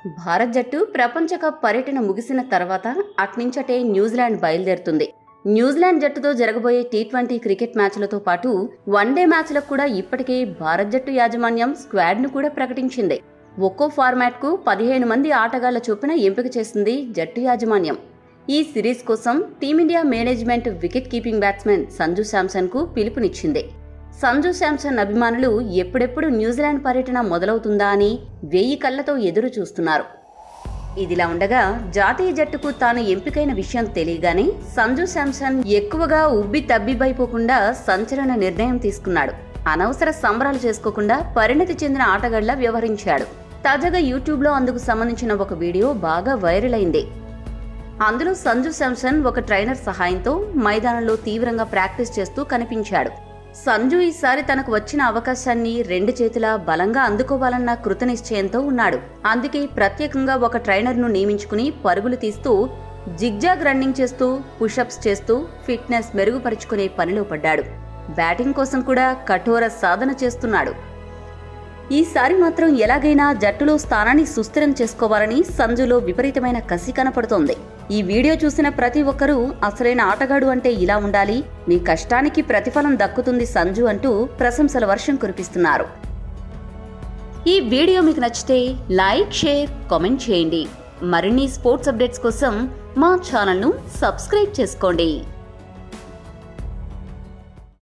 భారత్ జట్టు ప్రపంచ కప్ పర్యటన ముగిసిన తర్వాత అట్నుంచటే న్యూజిలాండ్ బయలుదేరుతుంది న్యూజిలాండ్ జట్టుతో జరగబోయే టీ ట్వంటీ క్రికెట్ మ్యాచ్లతో పాటు వన్డే మ్యాచ్లకు కూడా ఇప్పటికే భారత్ జట్టు యాజమాన్యం స్క్వాడ్ను కూడా ప్రకటించింది ఒక్కో ఫార్మాట్కు పదిహేను మంది ఆటగాళ్ల చొప్పున ఎంపిక చేసింది జట్టు యాజమాన్యం ఈ సిరీస్ కోసం team India management wicket keeping batsman Sanju శాంసన్కు పిలుపునిచ్చింది సంజు శాంసన్ అభిమానులు ఎప్పుడెప్పుడు న్యూజిలాండ్ పర్యటన మొదలవుతుందా అని వెయ్యి కళ్లతో ఎదురు చూస్తున్నారు ఇదిలా ఉండగా జాతీయ జట్టుకు తాను ఎంపికైన విషయం తెలియగానే సంజు శాంసన్ ఎక్కువగా ఉబ్బి తబ్బిబైపోకుండా సంచలన నిర్ణయం తీసుకున్నాడు అనవసర సంబరాలు చేసుకోకుండా పరిణతి చెందిన ఆటగాళ్ల వ్యవహరించాడు తాజాగా యూట్యూబ్లో అందుకు సంబంధించిన ఒక వీడియో బాగా వైరల్ అయింది అందులో సంజు శాంసన్ ఒక ట్రైనర్ సహాయంతో మైదానంలో తీవ్రంగా ప్రాక్టీస్ చేస్తూ కనిపించాడు సంజు ఈసారి తనకు వచ్చిన అవకాశాన్ని రెండు చేతులా బలంగా అందుకోవాలన్న కృతనిశ్చయంతో ఉన్నాడు అందుకే ప్రత్యేకంగా ఒక ట్రైనర్ను నియమించుకుని పరుగులు తీస్తూ జిగ్జాగ్ రన్నింగ్ చేస్తూ పుషప్స్ చేస్తూ ఫిట్నెస్ మెరుగుపరుచుకునే పనిలో పడ్డాడు బ్యాటింగ్ కోసం కూడా కఠోర సాధన చేస్తున్నాడు ఈసారి మాత్రం ఎలాగైనా జట్టులో స్థానాన్ని సుస్థిరం చేసుకోవాలని సంజులో విపరీతమైన కసి కనపడుతోంది ఈ వీడియో చూసిన ప్రతి ఒక్కరూ అసలైన ఆటగాడు అంటే ఇలా ఉండాలి నీ కష్టానికి ప్రతిఫలం దక్కుతుంది సంజు అంటూ ప్రశంసల వర్షం కురిపిస్తున్నారు ఈ వీడియో మీకు నచ్చితే లైక్ షేర్ కామెంట్ చేయండి మరిన్ని స్పోర్ట్స్ అప్డేట్స్ కోసం మా ఛానల్ను సబ్స్క్రైబ్ చేసుకోండి